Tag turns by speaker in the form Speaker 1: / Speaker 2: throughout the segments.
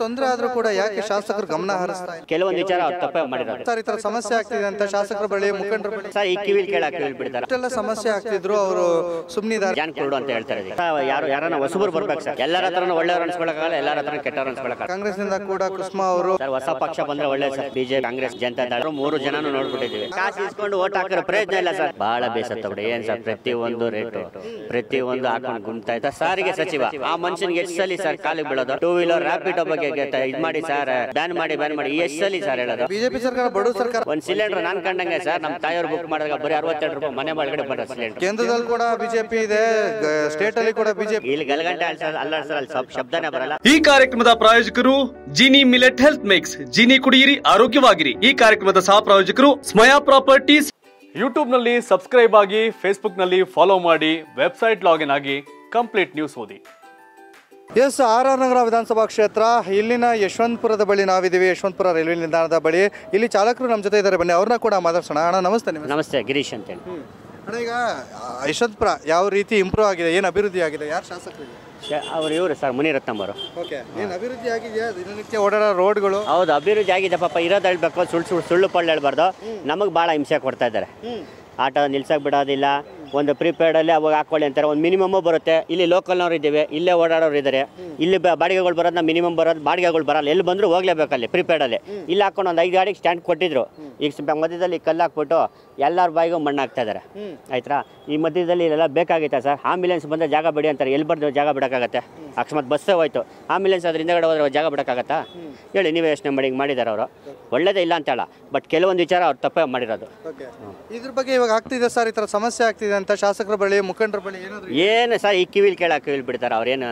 Speaker 1: ತೊಂದರೆ ಆದ್ರೂ ಕೂಡ ಯಾಕೆ ಶಾಸಕರು ಗಮನ ಹರಿಸ್ತಾ ಇಲ್ಲ
Speaker 2: ಕೆಲವೊಂದು ವಿಚಾರ ಅವ್ರು ತಪ್ಪೇ ಮಾಡಿರೋದು
Speaker 1: ಸರ್ ಈ ತರ ಸಮಸ್ಯೆ ಆಗ್ತಿದೆ ಅಂತ ಶಾಸಕರ ಬಳಿ ಮುಖಂಡರ ಬಳಿ
Speaker 2: ಸರ್ ಈ ಕಿವಿಲ್ ಕೇಳಕ್ ಕಿವಿಲ್ ಬಿಡ್ತಾರೆ
Speaker 1: ಇಷ್ಟೆಲ್ಲ ಸಮಸ್ಯೆ ಆಗ್ತಿದ್ರು ಅವರು ಸುಮ್ಮನಿದ್ದಾರೆ
Speaker 2: ಜಾನ್ ಕುರುಡು ಅಂತ ಹೇಳ್ತಾರೆ ಇದಕ್ಕೆ. ಸರ್, ಯಾರು ಯಾರನ್ನ ಹೊಸಬರು ಬರ್ಬೇಕು ಸರ್ ಎಲ್ಲರ ಹತ್ರನೂ ಒಳ್ಳೆಯವ್ರು ಅನ್ಸ್ಕೊಳಕ್ಕಾಗಲ್ಲ ಎಲ್ಲರ ಹತ್ರ ಕೆಟ್ಟವ್ರು ಅನ್ಸ್ಕೊಳಕ್ಕಾಗಲ್ಲ
Speaker 1: ಕಾಂಗ್ರೆಸ್ ನಿಂದ ಕೂಡ ಕುಸುಮಾ ಅವರು
Speaker 2: ಸರ್ ಹೊಸ ಪಕ್ಷ ಬಂದ್ರೆ ಒಳ್ಳೆ ಸರ್ ಬಿಜೆಪಿ ಕಾಂಗ್ರೆಸ್ ಜನತಾ ದಳ ಮೂರು ಜನನು ನೋಡ್ಬಿಟ್ಟಿದೀವಿ ಕಾಸು ಇಸ್ಕೊಂಡು ಓಟ್ ಹಾಕಿರೋ ಪ್ರಯತ್ನ ಇಲ್ಲ ಸರ್ ಬಹಳ ಬೇಸತ್ತ ಬಿಡಿ ಏನ್ ಸರ್ ಪ್ರತಿ ಒಂದು ರೇಟು ಪ್ರತಿ ಒಂದು ಹಾಕೊಂಡು ಗುಮ್ತಾ ಇದ್ದ ಸಾರಿಗೆ ಸಚಿವ ಆ ಮನುಷ್ಯನಿಗೆ ಎಷ್ಟು ಸಲ ಸರ್ ಕಾಲಿಗೆ ಬೀಳೋದು ಟೂ ವೀಲರ್ ರ್ಯಾಪಿಡೋ ಬಗ್ಗೆ ಇದು ಮಾಡಿ ಸರ್ ಬ್ಯಾನ್ ಮಾಡಿ ಬ್ಯಾನ್ ಮಾಡಿ ಎಷ್ಟು ಸಲ ಸರ್ ಹೇಳೋದು
Speaker 1: ಬಿಜೆಪಿ ಸರ್ಕಾರ ಬಡವ ಸರ್ಕಾರ
Speaker 2: ಒಂದ್ ಸಿಲಿಂಡರ್ ನಾನ್ ಕಂಡಂಗೆ ಸರ್ ನಮ್ಮ ತಾಯಿಯವ್ರು ಬುಕ್ ಮಾಡಿದಾಗ ಬರೀ ಅರವತ್ತೆರಡು ರೂಪಾಯಿ ಮನೆ ಒಳಗಡೆ ಬರೋ ಸಿಲಿಂಡರ್
Speaker 1: ಕೇಂದ್ರದಲ್ಲಿ ಕೂಡ ಬಿಜೆಪಿ ಇದೆ ಸ್ಟೇಟ್ ಅಲ್ಲಿ ಕೂಡ ಬಿಜೆಪಿ
Speaker 2: ಇಲ್ಲಿ ಗಲಗಂಟೆ ಅಲ್ಸ ಅಲ್ಲಾಡ್ಸಲ್ಲ ಅಲ್ಲಿ ಸ್ವಲ್ಪ ಶಬ್ದನೇ ಬರಲ್ಲ
Speaker 3: ಈ ಕಾರ್ಯಕ್ರಮದ ಪ್ರಾಯೋಜಕರು Jini millet health mix Jini ಕುಡಿಯಿರಿ ಆರೋಗ್ಯವಾಗಿರಿ ಈ ಕಾರ್ಯಕ್ರಮದ ಸಹ ಪ್ರಾಯೋಜಕರು ಸ್ಮಯಾ ಪ್ರಾಪರ್ಟೀಸ್ ಯೂಟ್ಯೂಬ್ನಲ್ಲಿ ಸಬ್ಸ್ಕ್ರೈಬ್ ಆಗಿ ಫೇಸ್ಬುಕ್ನಲ್ಲಿ ಫಾಲೋ ಮಾಡಿ ವೆಬ್ಸೈಟ್ ಲಾಗಿನ್ ಆಗಿ ಕಂಪ್ಲೀಟ್ ನ್ಯೂಸ್ ಓದಿ
Speaker 1: ಎಸ್ ಆರ್ ಆರ್ ನಗರ ವಿಧಾನಸಭಾ ಕ್ಷೇತ್ರ ಇಲ್ಲಿನ ಯಶವಂತಪುರದ ಬಳಿ ನಾವಿದ್ದೀವಿ ಯಶವಂತಪುರ ರೈಲ್ವೆ ನಿಲ್ದಾಣದ ಬಳಿ ಇಲ್ಲಿ ಚಾಲಕರು ನಮ್ಮ ಜೊತೆ ಇದ್ದಾರೆ ಬನ್ನಿ ಅವ್ರನ್ನ ಕೂಡ ಮಾತಾಡ್ಸೋಣ ಅಣ್ಣ ನಮಸ್ತೆ ನಿಮ್ಮ
Speaker 2: ನಮಸ್ತೆ ಗಿರೀಶ್ ಅಂತೇಳಿ
Speaker 1: ಅಣ್ಣ ಈಗ ಆ, ಯಶವಂತಪುರ ಯಾವ ರೀತಿ ಇಂಪ್ರೂವ್ ಆಗಿದೆ ಏನು ಅಭಿವೃದ್ಧಿ ಆಗಿದೆ ಯಾರು ಶಾಸಕರಿಗೆ
Speaker 2: ಶ- ಅವ್ರು ಇವರು ಸರ್ ಮುನಿರತ್ನಂ ಅವರು
Speaker 1: ಓಕೆ ಏನು ಅಭಿವೃದ್ಧಿ ಆಗಿದೆಯಾ ದಿನನಿತ್ಯ ಓಡಾಡೋ ರೋಡ್ಗಳು
Speaker 2: ಹೌದು ಅಭಿವೃದ್ಧಿ ಆಗಿದೆ ಪಾಪ ಇರೋದು ಹೇಳ್ಬೇಕು ಸುಳ್ಳು ಸುಳ್ಳು ಸುಳ್ಳು ಪಳ್ಳು ಹೇಳ್ಬಾರ್ದು ನಮಗೆ ಭಾಳ ಹಿಂಸೆ ಕೊಡ್ತಾ ಇದ್ದಾರೆ ಆಟೋ ನಿಲ್ಸಕ್ಕೆ ಬಿಡೋದಿಲ್ಲ ಒಂದು ಪ್ರೀಪೇಡಲ್ಲಿ ಅವಾಗ ಹಾಕೊಳ್ಳಿ ಅಂತಾರೆ ಒಂದು ಮಿನಿಮಮ್ಮು ಬರುತ್ತೆ ಇಲ್ಲಿ ಲೋಕಲ್ನವ್ರು ಇದ್ದೀವಿ ಇಲ್ಲೇ ಓಡಾಡೋರು ಇದ್ದಾರೆ ಇಲ್ಲಿ ಬ- ಬಾಡಿಗೆಗಳು ಬರೋದನ್ನ ಮಿನಿಮಮ್ ಬರೋದು ಬಾಡಿಗೆಗಳು ಬರಲ್ಲ ಎಲ್ಲಿ ಬಂದರೂ ಹೋಗ್ಲೇಬೇಕಲ್ಲಿ ಪ್ರೀಪೇಡಲ್ಲಿ ಇಲ್ಲಿ ಹಾಕೊಂಡು ಒಂದು ಐದು ಗಾಡಿಗೆ ಸ್ಟ್ಯಾಂಡ್ ಕೊಟ್ಟಿದ್ರು ಈಗ ಸ- ಮಧ್ಯದಲ್ಲಿ ಕಲ್ಲು ಹಾಕ್ಬಿಟ್ಟು ಎಲ್ಲರ ಬಾಯಿಗೂ ಮಣ್ಣು ಹಾಕ್ತಾ ಇದ್ದಾರೆ ಆಯ್ತಾ ಈ ಮಧ್ಯದಲ್ಲಿ ಇಲ್ಲೆಲ್ಲ ಬೇಕಾಗಿತ್ತಾ ಸರ್ ಆಂಬ್ಯುಲೆನ್ಸ್ ಬಂದರೆ ಜಾಗ ಬಿಡಿ ಅಂತಾರೆ ಎಲ್ಲಿ ಬರ್ದು ಜಾಗ ಬಿಡೋಕ್ಕಾಗತ್ತೆ ಅಕಸ್ಮಾತ್ ಬಸ್ಸೇ ಹೋಯ್ತು ಆಂಬ್ಯುಲೆನ್ಸ್ ಅದ್ರ ಹಿಂದೆಗಡೆ ಹೋದ್ರೆ ಜಾಗ ಬಿಡೋಕ್ಕಾಗತ್ತಾ ಹೇಳಿ ನೀವೇ ಯೋಚನೆ ಮಾಡಿ ಹಿಂಗೆ ಮಾಡಿದ್ದಾರೆ ಅವರು ಒಳ್ಳೇದೇ ಇಲ್ಲ ಅಂತೇಳ ಬಟ್ ಕೆಲವೊಂದು ವಿಚಾರ ಅವ್ರು ತಪ್ಪೇ ಮಾಡಿರೋದು
Speaker 1: ಓಕೆ ಇದ್ರ ಬಗ್ಗೆ ಇವಾಗ ಆಗ್ತಿದೆ ಸರ್ ಈ ಥರ ಸಮಸ್ಯೆ ಆಗ್ತಿದೆ ಅಂತ ಶಾಸಕರ ಬಳಿ ಮುಖಂಡರ ಬಳಿ ಏನಾದ್ರು
Speaker 2: ಏನು ಸರ್ ಈ ಕಿವಿಲ್ ಕೇಳಕ್ಕೆ ಕಿವಿಲ್ ಬಿಡ್ತಾರೆ ಅವ್ರೇನು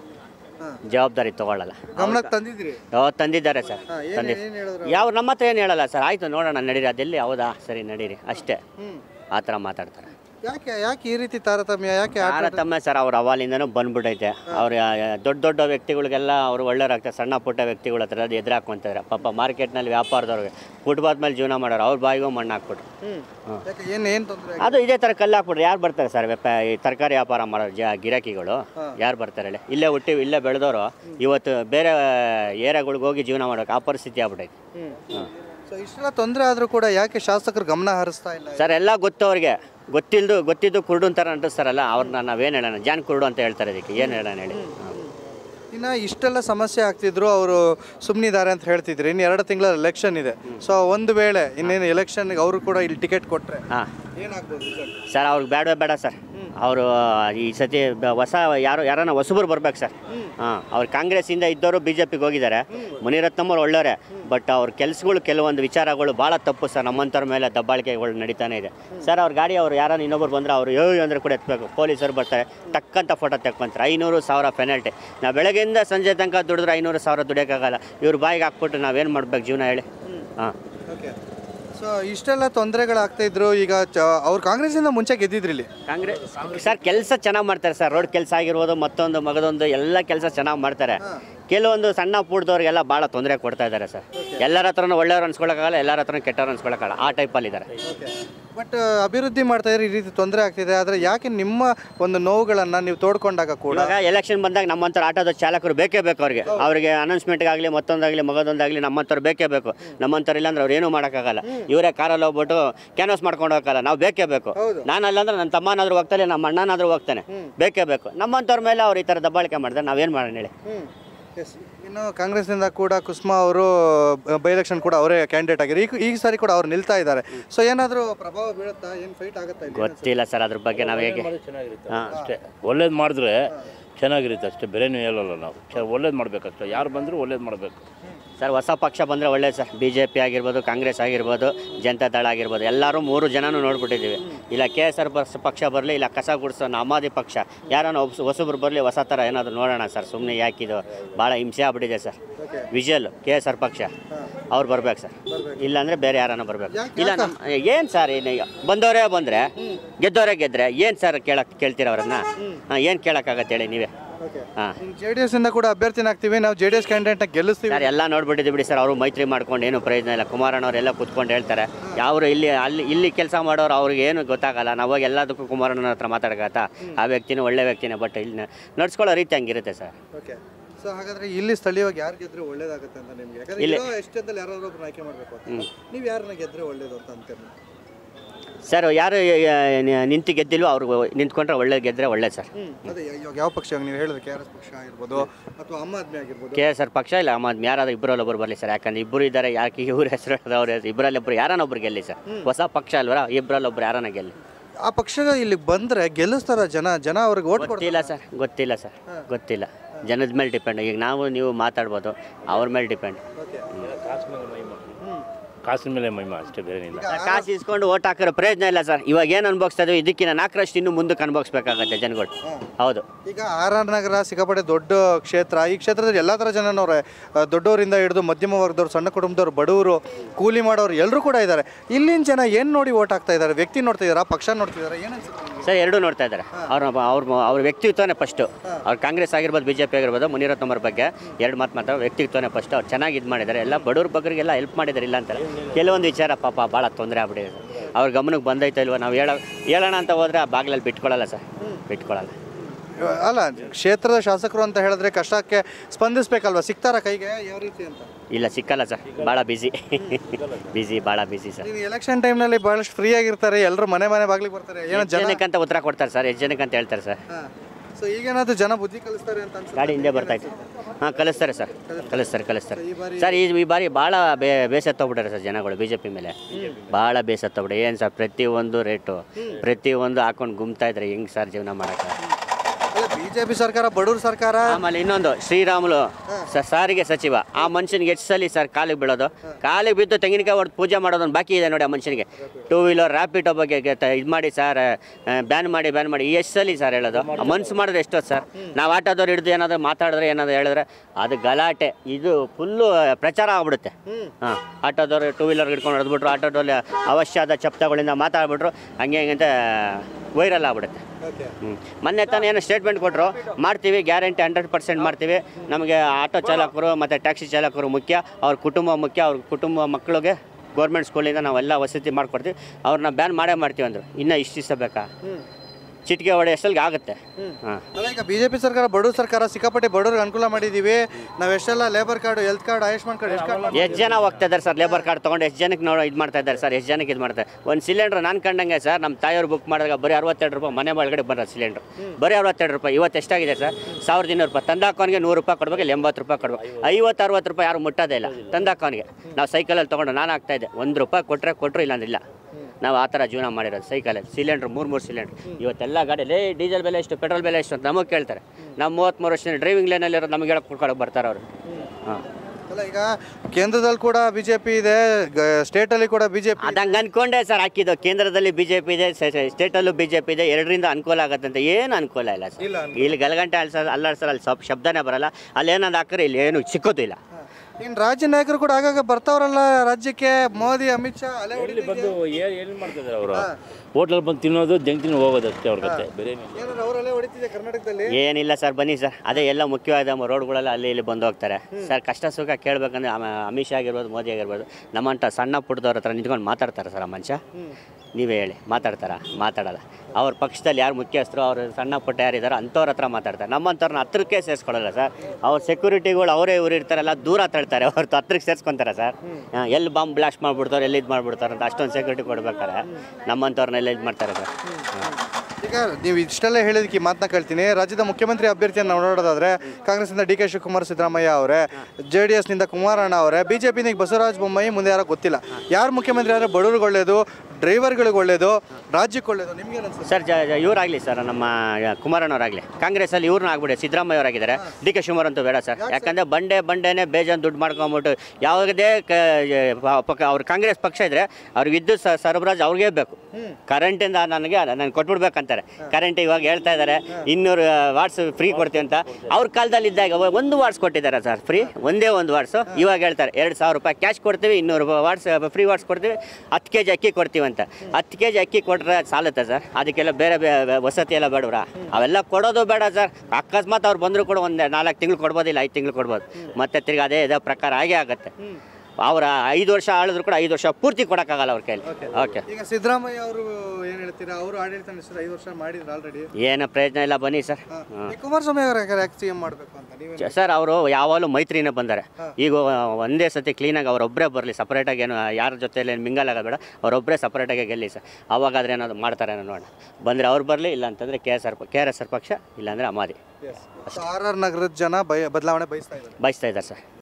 Speaker 2: ಜವಾಬ್ದಾರಿ ತಗೊಳ್ಳಲ್ಲ
Speaker 1: ಗಮನಕ್ಕೆ ತಂದಿದ್ರಿ
Speaker 2: ಯಾವತ್ತು ತಂದಿದ್ದಾರೆ ಸರ್
Speaker 1: ಹಾ, ಏನ್-
Speaker 2: ತಂದಿ
Speaker 1: ಏನ್ ಹೇಳಿದ್ರು
Speaker 2: ಯಾವ ನಮ್ಮ ಹತ್ರ ಏನು ಹೇಳಲ್ಲ ಸರ್ ಆಯಿತು ನೋಡೋಣ ನಡೀರಿ ಅದೆಲ್ಲಿ ಹೌದಾ ಸರಿ ನಡೀರಿ ಅಷ್ಟೇ
Speaker 1: ಹ್ಮ್
Speaker 2: ಆ ಥರ ಮಾತಾಡ್ತಾರೆ
Speaker 1: ಯಾಕೆ ಯಾಕೆ ಈ ರೀತಿ ತಾರತಮ್ಯ ಯಾಕೆ ಆಟ
Speaker 2: ತಾರತಮ್ಯ ಸರ್ ಅವ್ರ ಅವಾಲಿಂದನೂ ಬಂದ್ಬಿಟ್ಟೈತೆ ಅವ್ರ ದೊಡ್ಡ ದೊಡ್ಡ ವ್ಯಕ್ತಿಗಳಿಗೆಲ್ಲ ಅವ್ರು ಒಳ್ಳೆಯವ್ರಾಗ್ತಾರೆ ಸಣ್ಣ ಪುಟ್ಟ ವ್ಯಕ್ತಿಗಳ ಹತ್ರ ಅದು ಎದುರು ಹಾಕೊಂತಾರೆ ಪಾಪ ಮಾರ್ಕೆಟ್ನಲ್ಲಿ ವ್ಯಾಪಾರದವ್ರಿಗೆ ಫುಟ್ಪಾತ್ ಮೇಲೆ ಜೀವನ ಮಾಡೋರು ಅವ್ರ ಬಾಯಿಗೂ ಮಣ್ಣು ಹಾಕ್ಬಿಟ್ರು
Speaker 1: ಹ್ಮ್ ಯಾಕೆ ಏನು ಏನು ತೊಂದರೆ
Speaker 2: ಅದು ಇದೇ ಥರ ಕಲ್ಲು ಹಾಕ್ಬಿಟ್ರೆ ಯಾರು ಬರ್ತಾರೆ ಸರ್ ವ್ಯಾಪ ಈ ತರಕಾರಿ ವ್ಯಾಪಾರ ಮಾಡೋ ಜ ಗಿರಾಕಿಗಳು ಯಾರು ಬರ್ತಾರೆ ಹೇಳಿ ಇಲ್ಲೇ ಹುಟ್ಟಿ ಇಲ್ಲೇ ಬೆಳೆದವರು ಇವತ್ತು ಬೇರೆ ಏರಿಯಾಗಳಿಗೆ ಹೋಗಿ ಜೀವನ ಮಾಡೋಕೆ ಆ ಪರಿಸ್ಥಿತಿ ಆಗ್ಬಿಟ್ಟೈತೆ ಹಾಂ
Speaker 1: ಸೊ ಇಷ್ಟೆಲ್ಲ ತೊಂದರೆ ಆದರೂ ಕೂಡ ಯಾಕೆ ಶಾಸಕರು ಗಮನ ಹರಿಸ್ತಾ ಇಲ್ಲ
Speaker 2: ಸರ್ ಎಲ್ಲ ಗೊತ್ತು ಅವ್ರಿಗೆ ಗೊತ್ತಿಲ್ದು ಗೊತ್ತಿದ್ದು ಕುರುಡು ಅಂತಾರ ಅಂಟಿಸ್ತಾರಲ್ಲ ಅವ್ರನ್ನ ನಾವೇನು ಹೇಳೋಣ ಜಾನ್ ಕುರುಡು ಅಂತ ಹೇಳ್ತಾರೆ ಇದಕ್ಕೆ ಏನು ಹೇಳೋಣ ಹೇಳಿ ಹಾಂ.
Speaker 1: ಇನ್ನು ಇಷ್ಟೆಲ್ಲ ಸಮಸ್ಯೆ ಆಗ್ತಿದ್ರು ಅವರು ಸುಮ್ಮನಿದ್ದಾರೆ ಅಂತ ಹೇಳ್ತಿದ್ರು ಇನ್ನು ಎರಡು ತಿಂಗಳ ಎಲೆಕ್ಷನ್ ಇದೆ ಸೊ ಒಂದು ವೇಳೆ ಇನ್ನೇನು ಎಲೆಕ್ಷನ್ಗೆ ಅವರು ಕೂಡ ಇಲ್ಲಿ ಟಿಕೆಟ್ ಕೊಟ್ಟರೆ
Speaker 2: ಹಾಂ
Speaker 1: ಏನಾಗ್ಬೋದು ರಿಸಲ್ಟ್
Speaker 2: ಸರ್ ಅವ್ರಿಗೆ ಬೇಡವೇ ಬೇಡ ಸರ್ ಅವರು ಈ ಸತಿ ಬ- ಹೊಸ ಯಾರು ಯಾರನ್ನ ಹೊಸಬರು ಬರ್ಬೇಕು ಸರ್ ಹಾಂ ಅವ್ರು ಕಾಂಗ್ರೆಸ್ಸಿಂದ ಇದ್ದವರು ಬಿ ಜೆ ಪಿಗೆ ಹೋಗಿದ್ದಾರೆ ಮುನಿರತ್ನಮ್ಮವ್ರು ಒಳ್ಳೆಯವರೇ ಬಟ್ ಅವ್ರ ಕೆಲಸಗಳು ಕೆಲವೊಂದು ವಿಚಾರಗಳು ಭಾಳ ತಪ್ಪು ಸರ್ ನಮ್ಮಂಥವ್ರ ಮೇಲೆ ದಬ್ಬಾಳಿಕೆಗಳು ನಡೀತಾನೆ ಇದೆ ಸರ್ ಅವ್ರ ಗಾಡಿ ಅವ್ರು ಯಾರನ್ನ ಇನ್ನೊಬ್ರು ಬಂದರೆ ಅವರು ಯೋ ಅಂದರೆ ಕೂಡ ಎತ್ತಬೇಕು ಪೊಲೀಸರು ಬರ್ತಾರೆ ಟಕ್ಕಂತ ಫೋಟೋ ತೆಕ್ಕೊಂತಾರೆ ಐನೂರು ಸಾವಿರ ಪೆನಾಲ್ಟಿ ನಾವು ಬೆಳಗ್ಗೆಯಿಂದ ಸಂಜೆ ತನಕ ದುಡಿದ್ರೆ ಐನೂರು ಸಾವಿರ ದುಡಿಯೋಕ್ಕಾಗಲ್ಲ ಇವ್ರ ಬಾಯಿಗೆ ಹಾಕ್ಬಿಟ್ಟು ನಾವೇನು ಮಾಡ್ಬೇಕು ಜೀವನ ಹೇಳಿ ಹಾಂ
Speaker 1: ಓಕೆ ಸೊ ಇಷ್ಟೆಲ್ಲ ತೊಂದರೆಗಳಾಗ್ತಾ ಇದ್ರು ಈಗ ಚ ಅವ್ರು ಕಾಂಗ್ರೆಸ್ಸಿಂದ ಮುಂಚೆ ಗೆದ್ದಿದ್ರು ಇಲ್ಲಿ
Speaker 2: ಕಾಂಗ್ರೆಸ್ ಸರ್ ಕೆಲಸ ಚೆನ್ನಾಗಿ ಮಾಡ್ತಾರೆ ಸರ್ ರೋಡ್ ಕೆಲಸ ಆಗಿರ್ಬೋದು ಮತ್ತೊಂದು ಮಗದೊಂದು ಎಲ್ಲ ಕೆಲಸ ಚೆನ್ನಾಗಿ ಮಾಡ್ತಾರೆ ಕೆಲವೊಂದು ಸಣ್ಣ ಪುಟ್ಟದವ್ರಿಗೆಲ್ಲ ಭಾಳ ತೊಂದರೆ ಕೊಡ್ತಾ ಇದ್ದಾರೆ ಸರ್ ಎಲ್ಲರ ಹತ್ರನೂ ಒಳ್ಳೆಯವ್ರು ಅನ್ಸ್ಕೊಳಕ್ಕಾಗಲ್ಲ ಎಲ್ಲರ ಹತ್ರನೂ ಕೆಟ್ಟವ್ರು ಅನ್ಸ್ಕೊಳಕ್ಕಾಗಲ್ಲ ಆ ಟೈಪಲ್ಲಿ ಇದ್ದಾರೆ
Speaker 1: ಬಟ್ ಅಭಿವೃದ್ಧಿ ಮಾಡ್ತಾ ಇದ್ರೆ ಈ ರೀತಿ ತೊಂದರೆ ಆಗ್ತಿದೆ ಆದರೆ ಯಾಕೆ ನಿಮ್ಮ ಒಂದು ನೋವುಗಳನ್ನು ನೀವು ತೋಡ್ಕೊಂಡಾಗ ಕೂಡ
Speaker 2: ಇವಾಗ ಎಲೆಕ್ಷನ್ ಬಂದಾಗ ನಮ್ಮಂಥವ್ರು ಆಟೋದ ಚಾಲಕರು ಬೇಕೇ ಬೇಕು ಅವ್ರಿಗೆ ಅವ್ರಿಗೆ ಅನೌನ್ಸ್ಮೆಂಟ್ಗಾಗಲಿ ಮತ್ತೊಂದಾಗಲಿ ಮಗದೊಂದಾಗಲಿ ನಮ್ಮಂಥವ್ರು ಬೇಕೇ ಬೇಕು ನಮ್ಮಂಥವ್ರು ಇಲ್ಲಾಂದ್ರೆ ಅವ್ರು ಏನೂ ಮಾಡೋಕ್ಕಾಗಲ್ಲ ಇವರೇ ಕಾರಲ್ಲಿ ಹೋಗ್ಬಿಟ್ಟು ಕ್ಯಾನ್ವಾಸ್ ಮಾಡ್ಕೊಂಡು ಹೋಗಲ್ಲ ನಾವು ಬೇಕೇ ಬೇಕು ನಾನಲ್ಲ ಅಂದ್ರೆ ನನ್ನ ತಮ್ಮನಾದ್ರೂ ಹೋಗ್ತಾನೆ ನಮ್ಮ ಅಣ್ಣನಾದ್ರೂ ಹೋಗ್ತಾನೆ ಬೇಕೇ ಬೇಕು ನಮ್ಮಂಥವ್ರ ಮೇಲೆ ಅವ್ರು ಈ ಥರ ದಬ್ಬಾಳಿಕೆ ಮಾಡಿದ್ರೆ ನಾವೇನು ಮಾಡೋಣ ಹೇಳಿ
Speaker 1: ಇನ್ನು ಕಾಂಗ್ರೆಸ್ನಿಂದ ಕೂಡ ಕುಸುಮಾ ಅವರು ಬೈ ಎಲೆಕ್ಷನ್ ಕೂಡ ಅವರೇ ಕ್ಯಾಂಡಿಡೇಟ್ ಆಗಿದ್ದಾರೆ ಈಗ ಈ ಸಾರಿ ಕೂಡ ಅವ್ರು ನಿಲ್ತಾ ಇದ್ದಾರೆ ಸೊ ಏನಾದರೂ ಪ್ರಭಾವ ಬೀಳುತ್ತಾ ಏನು ಫೈಟ್ ಆಗುತ್ತಾ ಇಲ್ಲಿ
Speaker 2: ಗೊತ್ತಿಲ್ಲ ಸರ್ ಅದ್ರ ಬಗ್ಗೆ ನಾವು ಹೇಗೆ ಹಾಂ
Speaker 4: ಅಷ್ಟೇ ಒಳ್ಳೇದು ಮಾಡಿದ್ರೆ ಚೆನ್ನಾಗಿರುತ್ತೆ ಅಷ್ಟೇ ಬೇರೆನೂ ಹೇಳಲ್ಲ ನಾವು ಚ ಒಳ್ಳೇದು ಮಾಡಬೇಕಷ್ಟೇ ಯಾರು ಬಂದರೂ ಒಳ್ಳೇದು ಮಾಡಬೇಕು
Speaker 2: ಸರ್ ಹೊಸ ಪಕ್ಷ ಬಂದರೆ ಒಳ್ಳೇದು ಸರ್ ಬಿ ಜೆ ಪಿ ಆಗಿರ್ಬೋದು ಕಾಂಗ್ರೆಸ್ ಆಗಿರ್ಬೋದು ಜನತಾ ದಳ ಆಗಿರ್ಬೋದು ಎಲ್ಲರೂ ಮೂರು ಜನನೂ ನೋಡ್ಬಿಟ್ಟಿದ್ದೀವಿ ಇಲ್ಲ ಕೆ ಎಸ್ ಆರ್ ಬಸ್ ಪಕ್ಷ ಬರಲಿ ಇಲ್ಲ ಕಸ ಗುಡಿಸೋ ಅಮಾದಿ ಪಕ್ಷ ಯಾರನ್ನ ಹೊಸ ಹೊಸಬ್ರು ಬರಲಿ ಹೊಸ ಥರ ಏನಾದರೂ ನೋಡೋಣ ಸರ್ ಸುಮ್ಮನೆ ಯಾಕಿದು ಭಾಳ ಹಿಂಸೆ ಆಗ್ಬಿಟ್ಟಿದೆ sir visual K S R ಪಕ್ಷ ಅವ್ರು ಬರ್ಬೇಕು ಸರ್ ಇಲ್ಲಾಂದರೆ ಬೇರೆ ಯಾರನ್ನ ಬರಬೇಕು ಇಲ್ಲ ನಮ್ಮ ಏನು ಸರ್ ಏನು ಬಂದವರೇ ಬಂದರೆ ಗೆದ್ದವರೇ ಗೆದ್ದರೆ ಏನು ಸರ್ ಕೇಳಕ್ಕೆ ಕೇಳ್ತೀರ ಅವ್ರನ್ನ ಏನು ಕೇಳೋಕ್ಕಾಗತ್ತೆ ಹೇಳಿ ನೀವೇ ಹಾಂ
Speaker 1: ಜೆ ಡಿ ಎಸ್ ಇಂದ ಕೂಡ ಅಭ್ಯರ್ಥಿನ ಆಗ್ತೀವಿ ನಾವು ಜೆ ಡಿ ಎಸ್ ಕ್ಯಾಂಡಿಡೇಟ್ನ ಗೆಲ್ಲಿಸ್ತೀವಿ
Speaker 2: ಸರ್ ಎಲ್ಲ ನೋಡ್ಬಿಟ್ಟಿದ್ದೀವಿ ಬಿಡಿ ಸರ್ ಅವರು ಮೈತ್ರಿ ಮಾಡ್ಕೊಂಡು ಏನು ಪ್ರಯೋಜನ ಇಲ್ಲ ಕುಮಾರಣ್ಣವರೆಲ್ಲ ಕೂತ್ಕೊಂಡು ಹೇಳ್ತಾರೆ ಯಾರು ಇಲ್ಲಿ ಅಲ್ಲಿ ಇಲ್ಲಿ ಕೆಲಸ ಮಾಡೋರು ಅವ್ರಿಗೆ ಏನು ಗೊತ್ತಾಗಲ್ಲ ನಾವು ಹೋಗಿ ಎಲ್ಲದಕ್ಕೂ ಕುಮಾರಣ್ಣನ ಹತ್ರ ಮಾತಾಡಕತ್ತ ಆ ವ್ಯಕ್ತಿನೂ ಒಳ್ಳೆ ವ್ಯಕ್ತಿನೇ ಬಟ್ ಇಲ್ಲಿ ನಡ್ಸ್ಕೊಳ್ಳೋ ರೀತಿ ಹಂಗಿರುತ್ತೆ ಸರ್
Speaker 1: ಓಕೆ ಸೊ ಹಾಗಾದ್ರೆ ಇಲ್ಲಿ ಸ್ಥಳೀಯವಾಗಿ ಯಾರು ಗೆದ್ರೆ ಒಳ್ಳೇದಾಗುತ್ತೆ ಅಂತ ನಿಮ್ಗೆ ಯಾಕಂದ್ರೆ
Speaker 2: ಇಲ್ಲಿ-
Speaker 1: ಇರೋ ಎಷ್ಟು ಜನದಲ್ಲಿ ಯಾರಾದ್ರೂ ಒಬ್ರು ಆಯ್ಕೆ ಮಾಡಬೇಕು ಅಂತ ನೀವು ಯಾರನ್ನ ಗೆದ್ರೆ ಒಳ್ಳೇದು ಅಂತ ಅಂತೀರಿ
Speaker 2: ಸರ್ ಯಾರು ಆ, ನಿ- ನಿಂತು ಗೆದ್ದಿಲ್ವೋ ಅವ್ರಿಗೆ ನಿಂತ್ಕೊಂಡ್ರೆ ಒಳ್ಳೆ ಗೆದ್ದರೆ ಒಳ್ಳೆ ಸರ್
Speaker 1: ಅದೇ ಇವಾಗ ಯಾವ ಪಕ್ಷ ಇವಾಗ ನೀವು ಹೇಳಿದ್ರೆ ಕೆ ಆರ್ ಎಸ್ ಪಕ್ಷ ಆಗಿರ್ಬೋದು ಅಥವಾ ಆಮ್ ಆದ್ಮಿ ಆಗಿರ್ಬೋದು
Speaker 2: ಕೆ ಎಸ್ ಆರ್ ಪಕ್ಷ ಇಲ್ಲ ಆಮ್ ಯಾರಾದ್ರೂ ಇಬ್ಬರಲ್ಲಿ ಒಬ್ಬರು ಬರಲಿ ಸರ್ ಯಾಕಂದ್ರೆ ಇಬ್ಬರು ಇದ್ದಾರೆ ಯಾಕೆ ಇವ್ರ ಹೆಸರು ಅವ್ರ ಇಬ್ಬರಲ್ಲಿ ಒಬ್ರು ಯಾರನ್ನ ಒಬ್ರು ಗೆಲ್ಲಿ ಸರ್ ಹೊಸ ಪಕ್ಷ ಅಲ್ವರ ಇಬ್ಬರಲ್ಲಿ ಒಬ್ರು ಯಾರನ್ನ ಗೆಲ್ಲಿ
Speaker 1: ಆ ಪಕ್ಷ ಇಲ್ಲಿಗೆ ಬಂದ್ರೆ ಗೆಲ್ಲಿಸ್ತಾರ ಜನ ಜನ ಅವ್ರಿಗೆ ಓಟ್ ಕೊಡ್ತಾರೆ
Speaker 2: ಗೊತ್ತಿಲ್ಲ ಸರ್ ಗೊತ್ತಿಲ್ಲ ಸರ್ ಗೊತ್ತಿಲ್ಲ ಜನದ ಮೇಲೆ ಡಿಪೆಂಡ್ ಈಗ ನಾವು ನೀವು ಮಾತಾಡ್ಬೋದು ಅವ್ರ ಮೇಲೆ ಡಿಪೆಂಡ್
Speaker 4: ಕಾಸಿನ ಮೇಲೆ ಮಹಿಮಾ ಅಷ್ಟೇ ಬೇರೆ ಏನಿಲ್ಲ
Speaker 2: ಕಾಸು ಇಸ್ಕೊಂಡು ಓಟ್ ಹಾಕಿರೋ ಪ್ರಯೋಜನ ಇಲ್ಲ ಸರ್ ಇವಾಗ ಏನು ಅನ್ಭವಿಸ್ತಾ ಇದೀವಿ ಇದಕ್ಕಿಂತ ನಾಲ್ಕರಷ್ಟು ಇನ್ನು ಮುಂದಕ್ಕೆ ಅನ್ಭವಿಸ್ಬೇಕಾಗತ್ತೆ ಜನಗಳು ಹೌದು
Speaker 1: ಈಗ ಆರ್ ಆರ್ ನಗರ ಸಿಕ್ಕಾಪಟ್ಟೆ ದೊಡ್ಡ ಕ್ಷೇತ್ರ ಈ ಕ್ಷೇತ್ರದಲ್ಲಿ ಎಲ್ಲ ಥರ ಜನನವ್ರೆ ಆ, ದೊಡ್ಡವರಿಂದ ಹಿಡಿದು ಮಧ್ಯಮ ವರ್ಗದವ್ರು ಸಣ್ಣ ಕುಟುಂಬದವ್ರು ಬಡವರು ಕೂಲಿ ಮಾಡೋರು ಎಲ್ಲರೂ ಕೂಡ ಇದ್ದಾರೆ ಇಲ್ಲಿನ ಜನ ಏನು ನೋಡಿ ಓಟ್ ಹಾಕ್ತಾ ಇದ್ದಾರೆ ವ್ಯಕ್ತಿ ನೋಡ್ತಾ ಇದ್ದಾರಾ ಪಕ್ಷ ನೋಡ್ತಿದ್ದಾರೆ ಏನು ಅನ್ಸುತ್ತೆ ನಿಮ್ಗೆ?
Speaker 2: ಸರ್ ಎರಡೂ ನೋಡ್ತಾ ಇದ್ದಾರೆ ಅವ್ರ ಅವ್ರ ಅವ್ರ ವ್ಯಕ್ತಿತ್ವನೇ ಫಸ್ಟು ಅವ್ರು ಕಾಂಗ್ರೆಸ್ ಆಗಿರ್ಬೋದು ಬಿ ಜೆ ಪಿ ಆಗಿರ್ಬೋದು ಮುನಿರತ್ನಮ್ಮರ ಬಗ್ಗೆ ಎರಡು ಮಾತು ಮಾತ್ರ ವ್ಯಕ್ತಿತ್ವನೇ ಫಸ್ಟ್ ಅವ್ರು ಚೆನ್ನಾಗಿ ಇದು ಮಾಡಿದ್ದಾರೆ ಎಲ್ಲ ಬಡವ್ರ ಬಗ್ಗರಿಗೆಲ್ಲ ಹೆಲ್ಪ್ ಮಾಡಿದ್ದಾರೆ ಇಲ್ಲ ಅಂತಾರೆ ಕೆಲವೊಂದು ವಿಚಾರ ಪಾಪ ಭಾಳ ತೊಂದರೆ ಆಗ್ಬಿಟ್ಟಿದೆ ಅವ್ರ ಗಮನಕ್ಕೆ ಬಂದೈತೆ ಇಲ್ವ ನಾವು ಹೇಳೋ ಹೇಳೋಣ ಅಂತ ಹೋದ್ರೆ ಆ ಬಾಗಿಲಲ್ಲಿ ಬಿಟ್ಕೊಳ್ಳಲ್ಲ ಸರ್ ಬಿಟ್ಕೊಳ್ಳಲ್ಲ
Speaker 1: ಅಲ್ಲ ಕ್ಷೇತ್ರದ ಶಾಸಕರು ಅಂತ ಹೇಳಿದ್ರೆ ಕಷ್ಟಕ್ಕೆ ಸ್ಪಂದಿಸ್ಬೇಕಲ್ವಾ ಸಿಗ್ತಾರ ಕೈಗೆ ಯಾವ ರೀತಿ ಅಂತ
Speaker 2: ಇಲ್ಲ ಸಿಕ್ಕಲ್ಲ ಸರ್ ಭಾಳ ಬ್ಯುಸಿ ಬ್ಯುಸಿ ಭಾಳ ಬ್ಯುಸಿ ಸರ್
Speaker 1: ನೀವು ಎಲೆಕ್ಷನ್ ಟೈಮ್ನಲ್ಲಿ ಭಾಳಷ್ಟು ಫ್ರೀ ಆಗಿರ್ತಾರೆ ಎಲ್ಲರೂ ಮನೆ ಮನೆ ಬಾಗಿಲಿಗೆ ಬರ್ತಾರೆ ಏನೋ
Speaker 2: ಎಷ್ಟು
Speaker 1: ಜನ
Speaker 2: ಜನಕ್ಕಂತ ಉತ್ತರ ಕೊಡ್ತಾರೆ ಸರ್ ಎಷ್ಟು ಜನಕ್ಕೆ ಅಂತ ಹೇಳ್ತಾರೆ ಸರ್
Speaker 1: ಸೊ ಈಗೇನಾದ್ರು ಜನ ಬುದ್ಧಿ ಕಲಿಸ್ತಾರೆ ಅಂತ ಅನ್ಸುತ್ತೆ
Speaker 2: ಗಾಡಿ ಹಿಂದೆ ಬರ್ತಾ ಇತ್ತು ಹಾಂ ಕಲಿಸ್ತಾರೆ ಸರ್ ಕಲಿಸ್ತಾರೆ ಕಲಿಸ್ತಾರೆ ಸರ್ ಈ ಈ ಬಾರಿ ಭಾಳ ಬೇ ಬೇಸತ್ತೋಗ್ಬಿಟ್ಟಾರೆ ಸರ್ ಜನಗಳು ಬಿ ಜೆ ಪಿ ಮೇಲೆ ಭಾಳ ಬೇಸತ್ತೋಗ್ಬಿಟ್ಟೆ ಏನು ಸರ್ ಪ್ರತಿಯೊಂದು ರೇಟು ಪ್ರತಿಯೊಂದು ಹಾಕೊಂಡು ಗುಮ್ತಾ ಇದ್ದಾರೆ ಹೆಂಗೆ ಸರ್ ಜೀವನ ಮಾಡೋಕ್ಕೆ
Speaker 1: ಬಿಜೆಪಿ ಸರ್ಕಾರ ಬಡವ್ರ ಸರ್ಕಾರ
Speaker 2: ಆಮೇಲೆ ಇನ್ನೊಂದು ಶ್ರೀರಾಮುಲು ಸ- ಸಾರಿಗೆ ಸಚಿವ ಆ ಮನುಷ್ಯನಿಗೆ ಎಷ್ಟು ಸಲ ಸರ್ ಕಾಲಿಗೆ ಬೀಳೋದು ಕಾಲಿಗೆ ಬಿದ್ದು ತೆಂಗಿನಕಾಯಿ ಹೊಡೆದು ಪೂಜೆ ಮಾಡೋದೊಂದು ಬಾಕಿ ಇದೆ ನೋಡಿ ಆ ಮನುಷ್ಯನಿಗೆ ಟೂ ವೀಲರ್ ರ್ಯಾಪಿಡೋ ಬಗ್ಗೆ ಇದು ಮಾಡಿ ಸರ್ ಬ್ಯಾನ್ ಮಾಡಿ ಬ್ಯಾನ್ ಮಾಡಿ ಎಷ್ಟು ಸಲ ಸರ್ ಹೇಳೋದು ಆ ಮನ್ಸು ಮಾಡಿದ್ರೆ ಎಷ್ಟೊತ್ತು ಸರ್ ನಾವು ಆಟೋದವ್ರು ಹಿಡಿದು ಏನಾದ್ರು ಮಾತಾಡಿದ್ರೆ ಏನಾದ್ರು ಹೇಳಿದ್ರೆ ಅದು ಗಲಾಟೆ ಇದು ಫುಲ್ಲು ಪ್ರಚಾರ ಆಗ್ಬಿಡುತ್ತೆ ಹಾಂ ಆಟೋದವ್ರು ಟೂ ವೀಲರ್ ಹಿಡ್ಕೊಂಡು ಹೊಡೆದ್ಬಿಟ್ರು ಆಟೋದಲ್ಲಿ ಅವಶ್ಯದ ಶಬ್ದಗಳಿಂದ ಮಾತಾಡ್ಬಿಟ್ರು ಹಂಗೆ ಹಿಂಗೆ ಅಂತ ವೈರಲ್ ಆಗ್ಬಿಡುತ್ತೆ ಹ್ಞೂ ಮೊನ್ನೆ ತಾನೇ ಏನೋ ಸ್ಟೇಟ್ಮೆಂಟ್ ಕೊಟ್ಟರು ಮಾಡ್ತೀವಿ ಗ್ಯಾರಂಟಿ ಹಂಡ್ರೆಡ್ ಪರ್ಸೆಂಟ್ ಮಾಡ್ತೀವಿ ನಮಗೆ ಆಟೋ ಚಾಲಕರು ಮತ್ತು ಟ್ಯಾಕ್ಸಿ ಚಾಲಕರು ಮುಖ್ಯ ಅವ್ರ ಕುಟುಂಬ ಮುಖ್ಯ ಅವ್ರ ಕುಟುಂಬ ಮಕ್ಕಳಿಗೆ ಗೌರ್ಮೆಂಟ್ ಸ್ಕೂಲಿಂದ ನಾವೆಲ್ಲ ವಸತಿ ಮಾಡಿಕೊಡ್ತೀವಿ ಅವ್ರನ್ನ ಬ್ಯಾನ್ ಮಾಡೇ ಮಾಡ್ತೀವಿ ಅಂದರು ಇನ್ನೂ ಇಷ್ಟು ದಿವಸ ಬೇಕಾ ಚಿಟಿಕೆ ಹೊಡೆ ಎಷ್ಟಲ್ಗೆ ಆಗುತ್ತೆ ಹಾಂ
Speaker 1: ಅಲ್ಲ ಈಗ ಬಿಜೆಪಿ ಸರ್ಕಾರ ಬಡವ್ರ ಸರ್ಕಾರ ಸಿಕ್ಕಾಪಟ್ಟೆ ಬಡವ್ರಿಗೆ ಅನುಕೂಲ ಮಾಡಿದೀವಿ ನಾವು ಎಷ್ಟೆಲ್ಲ labour card health card Ayushman card ಎಷ್ಟು ಕಾರ್ಡ್
Speaker 2: ಎಷ್ಟು ಜನ ಹೋಗ್ತಾ ಇದ್ದಾರೆ ಸರ್ ಲೇಬರ್ ಕಾರ್ಡ್ ತೊಗೊಂಡು ಎಷ್ಟು ಜನಕ್ಕೆ ನೋಡಿ ಇದು ಮಾಡ್ತಾ ಇದ್ದಾರೆ ಸರ್ ಎಷ್ಟು ಜನಕ್ಕೆ ಇದು ಮಾಡ್ತಾರೆ ಒಂದು ಸಿಲಿಂಡ್ರ್ ನಾನು ಕಂಡಂಗೆ ಸರ್ ನಮ್ಮ ತಾಯಿಯವ್ರು ಬುಕ್ ಮಾಡಿದಾಗ ಬರೀ ಅರವತ್ತೆರಡು ರೂಪಾಯಿ ಮನೆ ಒಳಗಡೆ ಬರೋ ಸಿಲಿಂಡ್ರ್ ಬರೀ ಅರವತ್ತೆರಡು ರೂಪಾಯಿ ಇವತ್ತು ಎಷ್ಟಾಗಿದೆ ಸರ್ ಸಾವಿರದ ಇನ್ನೂರು ರೂಪಾಯಿ ತಂದಾಕೋನಿಗೆ ನೂರು ರೂಪಾಯಿ ಕೊಡ್ಬೇಕು ಇಲ್ಲ ಎಂಬತ್ತು ರೂಪಾಯಿ ಕೊಡ್ಬೇಕು ಐವತ್ತು ಅರವತ್ತು ರೂಪಾಯಿ ಯಾರು ಮುಟ್ಟೋದೇ ಇಲ್ಲ ತಂದಾಕೋನಿಗೆ ನಾವು ಸೈಕಲಲ್ಲಿ ತೊಗೊಂಡು ನಾನು ಆಗ್ತಾ ಇದ್ದೆ ಒಂದು ರೂಪಾಯಿ ಕೊಟ್ಟರೆ ಕೊಟ್ಟರು ಇಲ್ಲಾಂದ್ರಿಲ್ಲ ನಾವು ಆ ಥರ ಜೀವನ ಮಾಡಿರೋದು ಸೈಕಲಲ್ಲಿ ಸಿಲಿಂಡ್ರ್ ಮೂರು ಮೂರು ಸಿಲಿಂಡ್ರ್ ಇವತ್ತೆಲ್ಲ ಗಾಡಿಯಲ್ಲಿ ಡೀಸೆಲ್ ಬೆಲೆ ಎಷ್ಟು ಪೆಟ್ರೋಲ್ ಬೆಲೆ ಎಷ್ಟು ಅಂತ ನಮಗೆ ಕೇಳ್ತಾರೆ ನಾವು ಮೂವತ್ತ್ಮೂರು ವರ್ಷ ಡ್ರೈವಿಂಗ್ ಲೈನಲ್ಲಿರೋ ನಮಗೆ ಹೇಳಕ್ಕೆ ಕೊಡ್ಕೊಳಕ್ಕೆ ಬರ್ತಾರೆ ಅವರು ಹಾಂ
Speaker 1: ಅಲ್ಲ ಈಗ ಕೇಂದ್ರದಲ್ಲಿ ಕೂಡ ಬಿಜೆಪಿ ಇದೆ ಸ್ಟೇಟಲ್ಲಿ ಕೂಡ ಬಿಜೆಪಿ
Speaker 2: ಅದು ಹಂಗೆ ಅನ್ಕೊಂಡೆ ಸರ್ ಹಾಕಿದ್ದು ಕೇಂದ್ರದಲ್ಲಿ ಬಿ ಜೆ ಪಿ ಇದೆ ಸ್ಟೇಟಲ್ಲೂ ಬಿ ಜೆ ಪಿ ಇದೆ ಎರಡರಿಂದ ಅನುಕೂಲ ಆಗತ್ತಂತ ಏನು ಅನುಕೂಲ ಇಲ್ಲ ಸರ್
Speaker 1: ಇಲ್ಲ
Speaker 2: ಇಲ್ಲಿ ಗಲಗಂಟೆ ಅಲ್ಸ ಅಲ್ಲಾಡ್ಸಲ್ಲ ಅಲ್ಲಿ ಸ್ವಲ್ಪ ಶಬ್ದನೇ ಬರಲ್ಲ ಅಲ್ಲಿ ಏನಾದ್ರು ಹಾಕಿದ್ರೆ ಇಲ್ಲಿ ಏನು ಸಿಕ್ಕೋದು ಇಲ್ಲ
Speaker 1: ಇನ್ನು ರಾಜ್ಯ ನಾಯಕರು ಕೂಡ ಆಗಾಗ ಬರ್ತಾವ್ರಲ್ಲ ರಾಜ್ಯಕ್ಕೆ ಮೋದಿ ಅಮಿತ್ ಶಾ ಅಲೆ
Speaker 4: ಇಲ್ಲಿ
Speaker 1: ಹೊಡಿಲಿಕ್ಕೆ.
Speaker 4: ಬಂದು ಏನು ಏನು ಮಾಡ್ತಿದ್ದಾರೆ ಅವರು ಹೋಟ್ಲಲ್ಲಿ ಬಂದು ತಿನ್ನೋದು ಜಂಗ್ ತಿನ್ನು ಹೋಗೋದು ಅಷ್ಟೇ ಅವ್ರ ಕತೆ ಬೇರೆ ಏನಿಲ್ಲ.
Speaker 1: ಏನಾದ್ರು ಅವರಲ್ಲೇ ಹೊಡಿತಿದೆ ಕರ್ನಾಟಕದಲ್ಲಿ
Speaker 2: ಏನಿಲ್ಲ ಸರ್ ಬನ್ನಿ ಸರ್ ಅದೇ ಎಲ್ಲ ಮುಖ್ಯವಾದ ರೋಡ್ಗಳೆಲ್ಲ ಅಲ್ಲಿ ಇಲ್ಲಿ ಬಂದು ಹೋಗ್ತಾರೆ ಸರ್ ಕಷ್ಟ ಸುಖ ಕೇಳಬೇಕಂದ್ರೆ ಅಮಿತ್ ಶಾ ಆಗಿರ್ಬೋದು ಮೋದಿ ಆಗಿರ್ಬೋದು ನಮ್ಮಂಥ ಸಣ್ಣ ಪುಟ್ಟದವ್ರ ಹತ್ರ ನಿಂತ್ಕೊಂಡು ಮಾತಾಡ್ತಾರೆ ಸರ್ ಆ ಮನುಷ್ಯ ನೀವೇ ಹೇಳಿ ಮಾತಾಡ್ತಾರ ಮಾತಾಡಲ್ಲ ಅವ್ರ ಪಕ್ಷದಲ್ಲಿ ಯಾರು ಮುಖ್ಯಸ್ಥರು ಅವ್ರು ಸಣ್ಣ ಪುಟ್ಟ ಯಾರಿದ್ದಾರೋ ಅಂಥವ್ರ ಹತ್ರ ಮಾತಾಡ್ತಾರೆ ನಮ್ಮಂಥವ್ರನ್ನ ಹತ್ರಕ್ಕೆ ಸೇರಿಸ್ಕೊಳ್ಳಲ್ಲ ಸರ್ ಅವ್ರ ಸೆಕ್ಯೂರಿಟಿಗಳು ಅವರೇ ಇವ್ರು ಇರ್ತಾರಲ್ಲ ದೂರ ತಳ್ತಾರೆ ಹೊರತು ಹತ್ರಕ್ಕೆ ಸೇರಿಸ್ಕೊಂತಾರೆ ಸರ್ ಹಾಂ, ಎಲ್ಲಿ ಬಾಂಬ್ ಬ್ಲಾಸ್ಟ್ ಮಾಡ್ಬಿಡ್ತಾರೆ ಎಲ್ಲಿ ಇದು ಮಾಡ್ಬಿಡ್ತಾರೆ ಅಂತ ಅಷ್ಟೊಂದು ಸೆಕ್ಯೂರಿಟಿ ಕೊಡ್ಬೇಕಾರೆ ನಮ್ಮಂಥವ್ರನ್ನೆಲ್ಲ ಇದು ಮಾಡ್ತಾರೆ ಸರ್ ಹಾಂ.
Speaker 1: ಈಗ ನೀವು ಇಷ್ಟೆಲ್ಲ ಹೇಳಿದಕ್ಕೆ ಈ ಮಾತನ್ನ ಕೇಳ್ತೀನಿ ರಾಜ್ಯದ ಮುಖ್ಯಮಂತ್ರಿ ಅಭ್ಯರ್ಥಿಯನ್ನು ನಾವು ನೋಡೋದಾದ್ರೆ ಕಾಂಗ್ರೆಸ್ನಿಂದ ಡಿ ಕೆ ಶಿವಕುಮಾರ್ ಸಿದ್ದರಾಮಯ್ಯ ಅವರೇ ಜೆ ಡಿ ಎಸ್ನಿಂದ ಕುಮಾರಣ್ಣ ಅವರೇ ಬಿ ಜೆ ಪಿನಿಗೆ ಬಸವರಾಜ ಬೊಮ್ಮಾಯಿ ಮುಂದೆ ಯಾರೋ ಗೊತ್ತಿಲ್ಲ ಯಾರು ಮುಖ್ಯಮಂತ್ರಿ ಆದರೆ ಬಡವ್ರಿಗೆ ಒಳ್ಳೇದು ಡ್ರೈವರ್ಗಳಿಗೆ ಒಳ್ಳೇದು ರಾಜ್ಯಕ್ಕೆ ಒಳ್ಳೇದು ನಿಮ್ಗೆ ಅನ್ಸುತ್ತೆ
Speaker 2: ಸರ್ ಜ ಜ- ಇವರಾಗಲಿ ಸರ್ ನಮ್ಮ ಕುಮಾರಣ್ಣವರಾಗಲಿ ಕಾಂಗ್ರೆಸ್ಸಲ್ಲಿ ಇವ್ರನ್ನ ಆಗ್ಬಿಡಿ ಸಿದ್ದರಾಮಯ್ಯ ಅವರಾಗಿದ್ದಾರೆ ಡಿ ಕೆ ಶಿವಕುಮಾರ್ ಅಂತೂ ಬೇಡ ಸರ್ ಯಾಕಂದರೆ ಬಂಡೆ ಬಂಡೆನೇ ಬೇಜಾನ್ ದುಡ್ಡು ಮಾಡ್ಕೊಂಬಿಟ್ಟು ಯಾವುದೇ ಕ ಪ- ಪಕ್ಕ ಅವ್ರು ಕಾಂಗ್ರೆಸ್ ಪಕ್ಷ ಇದ್ದರೆ ಅವ್ರಿಗೆ ವಿದ್ಯುತ್ ಸ- ಸರಬರಾಜು ಅವ್ರಿಗೆ ಬೇಕು ಕರೆಂಟಿಂದ ನನಗೆ ನಾನು ಕೊಟ್ಬಿಡ್ಬೇಕಂತಾರೆ ಕರೆಂಟ್ ಇವಾಗ ಹೇಳ್ತಾ ಇದ್ದಾರೆ ಇನ್ನೂರು ವಾಟ್ಸ್ ಫ್ರೀ ಕೊಡ್ತೀವಿ ಅಂತ ಅವ್ರ ಕಾಲದಲ್ಲಿ ಇದ್ದಾಗ ಅವ- ಒಂದು ವಾಟ್ಸ್ ಕೊಟ್ಟಿದ್ದಾರೆ ಸರ್ ಫ್ರೀ ಒಂದೇ ಒಂದು ವಾಟ್ಸು ಇವಾಗ ಹೇಳ್ತಾರೆ ಎರಡು ಸಾವಿರ ರೂಪಾಯಿ ಕ್ಯಾಶ್ ಕೊಡ್ತೀವಿ ಇನ್ನೂರು ವಾಟ್ಸ್ ಫ್ರೀ ವಾಟ್ಸ್ ಕೊಡ್ತೀವಿ ಹತ್ತು ಕೆ ಜಿ ಅಕ್ಕಿ ಕೊಡ್ತೀವಿ ಅಂತ ಹತ್ತು ಕೆ ಜಿ ಅಕ್ಕಿ ಕೊಟ್ಟರೆ ಸಾಲುತ್ತೆ ಸರ್ ಅದಕ್ಕೆಲ್ಲ ಬೇರೆ ಬೇರೆ ವಸತಿ ಎಲ್ಲ ಬೇಡವ್ರಾ ಅವೆಲ್ಲ ಕೊಡೋದು ಬೇಡ ಸರ್ ಅಕಸ್ಮಾತ್ ಅವ್ರು ಬಂದರೂ ಕೂಡ ಒಂದು ನಾಲ್ಕು ತಿಂಗಳು ಕೊಡ್ಬೋದಿಲ್ಲ ಐದು ತಿಂಗಳು ಕೊಡ್ಬೋದು ಮತ್ತೆ ತಿರ್ಗಿ ಅದೇ ಇದೇ ಪ್ರಕಾರ ಆಗೇ ಆಗುತ್ತೆ ಅವರ ಐದು ವರ್ಷ ಆಳಿದ್ರು ಕೂಡ ಐದು ವರ್ಷ ಪೂರ್ತಿ ಕೊಡೋಕ್ಕಾಗಲ್ಲ ಅವ್ರ ಕೈಲಿ ಓಕೆ
Speaker 1: ಈಗ ಸಿದ್ದರಾಮಯ್ಯ ಅವರು ಏನು ಹೇಳ್ತೀರಾ ಅವರು ಆಡಳಿತ ನಡೆಸಿದ್ರು ಐದು ವರ್ಷ ಮಾಡಿದ್ರು ಆಲ್ರೆಡಿ
Speaker 2: ಏನು ಪ್ರಯೋಜನ ಇಲ್ಲ ಬನ್ನಿ ಸರ್
Speaker 1: ಕುಮಾರಸ್ವಾಮಿ ಅವರು ಯಾಕೆ ಸಿ ಎಂ ಮಾಡಬೇಕು ಅಂತ ನೀವೇ
Speaker 2: ಸರ್ ಅವರು ಯಾವಾಗಲೂ ಮೈತ್ರಿನೇ ಬಂದ್ದಾರೆ ಈಗ ಒಂದೇ ಸತಿ ಕ್ಲೀನಾಗಿ ಅವರೊಬ್ಬರೇ ಬರಲಿ ಸಪ್ರೇಟಾಗಿ ಏನು ಯಾರ ಜೊತೆಲಿ ಮಿಂಗಲ್ ಆಗೋದು ಬೇಡ ಅವರೊಬ್ಬರೇ ಸಪ್ರೇಟಾಗಿ ಗೆಲ್ಲಿ ಸರ್ ಅವಾಗಾದ್ರೆ ಏನಾದ್ರು ಮಾಡ್ತಾರೆ ನೋಡೋಣ ಬಂದರೆ ಅವ್ರು ಬರಲಿ ಇಲ್ಲ ಅಂತಂದರೆ K S R K R S R ಪಕ್ಷ ಇಲ್ಲಾಂದರೆ ಅಮಾದಿ
Speaker 1: ಆರ್ ಆರ್ ನಗರದ ಜನ ಬಯ ಬದಲಾವಣೆ ಬಯಸ್ತಾ ಇದ್ದಾರೆ
Speaker 2: ಬಯಸ್ತಾ ಇದ್ದಾರೆ ಸರ್